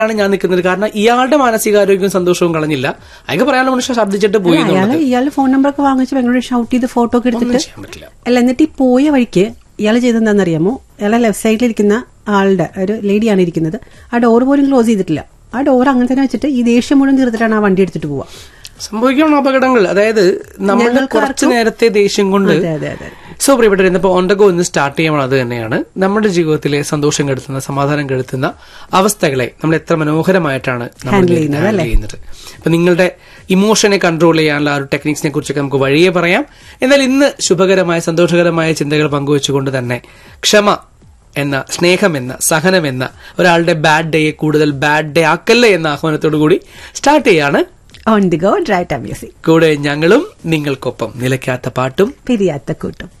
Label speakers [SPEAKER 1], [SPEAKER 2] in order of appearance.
[SPEAKER 1] ആണ് ഞാൻ നിൽക്കുന്നത് കാരണം ഇയാളുടെ മാനസികാരോഗ്യവും സന്തോഷവും കളഞ്ഞില്ല അയാൾക്ക് പറയാനുള്ള മനുഷ്യൻ ശബ്ദിച്ചിട്ട് പോയി
[SPEAKER 2] അയാള്
[SPEAKER 1] എന്നുള്ളത്
[SPEAKER 2] ഇയാളുടെ ഫോൺ നമ്പർ ഒക്കെ വാങ്ങിച്ച് ഭയങ്കര ഷൗട്ട് ചെയ്ത് ഫോട്ടോ ഒക്കെ
[SPEAKER 1] ഒന്നും
[SPEAKER 2] എടുത്തിട്ട്
[SPEAKER 1] ചെയ്യാൻ പറ്റില്ല
[SPEAKER 2] അല്ല എന്നിട്ട് ഈ പോയ വഴിക്ക് ഇയാൾ ചെയ്തെന്താണെന്നറിയാമോ ഇയാളെ ലെഫ്റ്റ് സൈഡിൽ ഇരിക്കുന്ന ആളുടെ ഒരു ലേഡിയാണ് ഇരിക്കുന്നത് ആ ഡോർ പോലും ക്ലോസ് ചെയ്തിട്ടില്ല ആ ഡോർ അങ്ങനെ തന്നെ വെച്ചിട്ട് ഈ ദേഷ്യം മുഴുവൻ തീർത്തിട്ടാണ് ആ വണ്ടി എടുത്തിട്ട് പോവുക
[SPEAKER 1] സംഭവിക്കണം അപകടങ്ങൾ അതായത് നമ്മൾ
[SPEAKER 2] ഞങ്ങൾക്ക്
[SPEAKER 1] കുറച്ചു
[SPEAKER 2] ആർക്കും-
[SPEAKER 1] നേരത്തെ ദേഷ്യം കൊണ്ട്
[SPEAKER 2] അതെ അതെ അതെ
[SPEAKER 1] സോ പ്രിയപ്പെട്ടവർ ഇന്നിപ്പോ ഓണ്ടഗോ ഇന്ന് സ്റ്റാർട്ട് ചെയ്യുമ്പോൾ അത് തന്നെയാണ് നമ്മുടെ ജീവിതത്തിലെ സന്തോഷം കെടുത്തുന്ന സമാധാനം കെടുത്തുന്ന അവസ്ഥകളെ നമ്മൾ എത്ര മനോഹരമായിട്ടാണ് നമ്മൾ
[SPEAKER 2] Handle ചെയ്യുന്നത്,
[SPEAKER 1] handle ചെയ്യുന്നത് അപ്പൊ നിങ്ങളുടെ ഇമോഷനെ കൺട്രോൾ ചെയ്യാനുള്ള ആ ഒരു ടെക്നിക്സിനെ കുറിച്ചൊക്കെ നമുക്ക് വഴിയെ പറയാം എന്നാൽ ഇന്ന് ശുഭകരമായ സന്തോഷകരമായ ചിന്തകൾ പങ്കുവെച്ചുകൊണ്ട് തന്നെ ക്ഷമ എന്ന സ്നേഹം എന്ന സഹനം എന്ന ഒരാളുടെ ബാഡ് ഡേയെ കൂടുതൽ ബാഡ് ഡേ ആക്കല്ലേ എന്ന ആഹ്വാനത്തോടു കൂടി സ്റ്റാർട്ട് ചെയ്യാണ്
[SPEAKER 2] on the go drive time music
[SPEAKER 1] കൂടെ ഞങ്ങളും നിങ്ങൾക്കൊപ്പം നിലയ്ക്കാത്ത പാട്ടും
[SPEAKER 2] പിരിയാത്ത കൂട്ടും